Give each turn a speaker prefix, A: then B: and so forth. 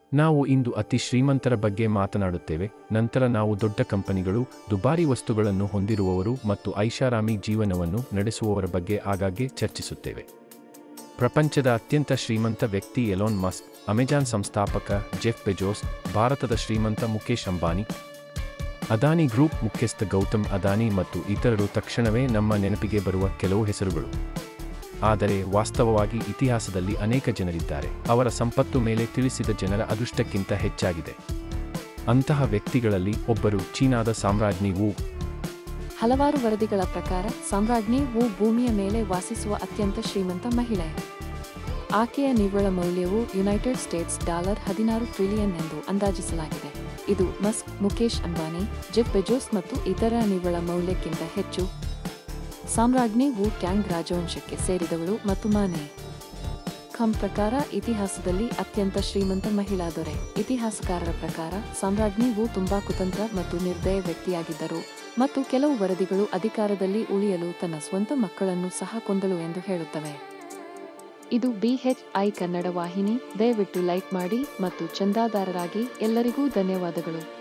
A: ನಾವು ಇಂದು ಅತಿ ಶ್ರೀಮಂತರ ಬಗ್ಗೆ ಮಾತನಾಡುತ್ತೇವೆ ನಂತರ ನಾವು ದೊಡ್ಡ ಕಂಪನಿಗಳು ದುಬಾರಿ ವಸ್ತುಗಳನ್ನು ಹೊಂದಿರುವವರು ಮತ್ತು ಐಷಾರಾಮಿ ಜೀವನವನ್ನು ನಡೆಸುವವರ ಬಗ್ಗೆ ಆಗಾಗ್ಗೆ ಚರ್ಚಿಸುತ್ತೇವೆ ಪ್ರಪಂಚದ ಅತ್ಯಂತ ಶ್ರೀಮಂತ ವ್ಯಕ್ತಿ ಎಲೋನ್ ಮಸ್ಕ್ ಅಮೆಜಾನ್ ಸಂಸ್ಥಾಪಕ ಜೆಫ್ ಬೆಜೋಸ್ ಭಾರತದ ಶ್ರೀಮಂತ ಮುಖೇಶ್ ಅಂಬಾನಿ ಅದಾನಿ ಗ್ರೂಪ್ ಮುಖ್ಯಸ್ಥ ಗೌತಮ್ ಅದಾನಿ ಮತ್ತು ಇತರರು ತಕ್ಷಣವೇ ನಮ್ಮ ನೆನಪಿಗೆ ಬರುವ ಕೆಲವು ಹೆಸರುಗಳು ಆದರೆ ವಾಸ್ತವವಾಗಿ ಇತಿಹಾಸದಲ್ಲಿ ಅನೇಕ ಜನರಿದ್ದಾರೆ ಅವರ ಸಂಪತ್ತು ಮೇಲೆ ತಿಳಿಸಿದ ಜನರ ಅದೃಷ್ಟಕ್ಕಿಂತ ಹೆಚ್ಚಾಗಿದೆ ಅಂತಹ ವ್ಯಕ್ತಿಗಳಲ್ಲಿ ಒಬ್ಬರು ಚೀನಾದ ಸಾಮ್ರಾಜ್ಞಿ ವು
B: ಹಲವಾರು ವರದಿಗಳ ಪ್ರಕಾರ ಸಾಮ್ರಾಜ್ಞಿ ವು ಭೂಮಿಯ ಮೇಲೆ ವಾಸಿಸುವ ಅತ್ಯಂತ ಶ್ರೀಮಂತ ಮಹಿಳೆ ಆಕೆಯ ನಿವ್ವಳ ಮೌಲ್ಯವು ಯುನೈಟೆಡ್ ಸ್ಟೇಟ್ಸ್ ಡಾಲರ್ ಹದಿನಾರು ಟ್ರಿಲಿಯನ್ ಎಂದು ಅಂದಾಜಿಸಲಾಗಿದೆ ಇದು Musk Mukesh Ambani Jeff Bezos ಮತ್ತು ಇತರ ನಿವ್ವಳ ಮೌಲ್ಯಕ್ಕಿಂತ ಹೆಚ್ಚು ಸಾಮ್ರಾಜ್ಞಿ ವು ಟ್ಯಾಂಗ್ ರಾಜವಂಶಕ್ಕೆ ಸೇರಿದವಳು ಮತ್ತು ಮಾನೆ ಖಂ ಪ್ರಕಾರ ಇತಿಹಾಸದಲ್ಲಿ ಅತ್ಯಂತ ಶ್ರೀಮಂತ ಮಹಿಳಾ ದೊರೆ ಇತಿಹಾಸಕಾರರ ಪ್ರಕಾರ ಸಾಮ್ರಾಜ್ಞಿ ವು ತುಂಬಾ ಕುತಂತ್ರ ಮತ್ತು ನಿರ್ದಯ ವ್ಯಕ್ತಿಯಾಗಿದ್ದರು ಮತ್ತು ಕೆಲವು ವರದಿಗಳು ಅಧಿಕಾರದಲ್ಲಿ ಉಳಿಯಲು ತನ್ನ ಸ್ವಂತ ಮಕ್ಕಳನ್ನು ಸಹ ಕೊಂದಳು ಎಂದು ಹೇಳುತ್ತವೆ ಇದು ಬಿಎಚ್ಐ ಕನ್ನಡ ವಾಹಿನಿ ದಯವಿಟ್ಟು ಲೈಕ್ ಮಾಡಿ ಮತ್ತು ಚಂದಾದಾರರಾಗಿ ಎಲ್ಲರಿಗೂ ಧನ್ಯವಾದಗಳು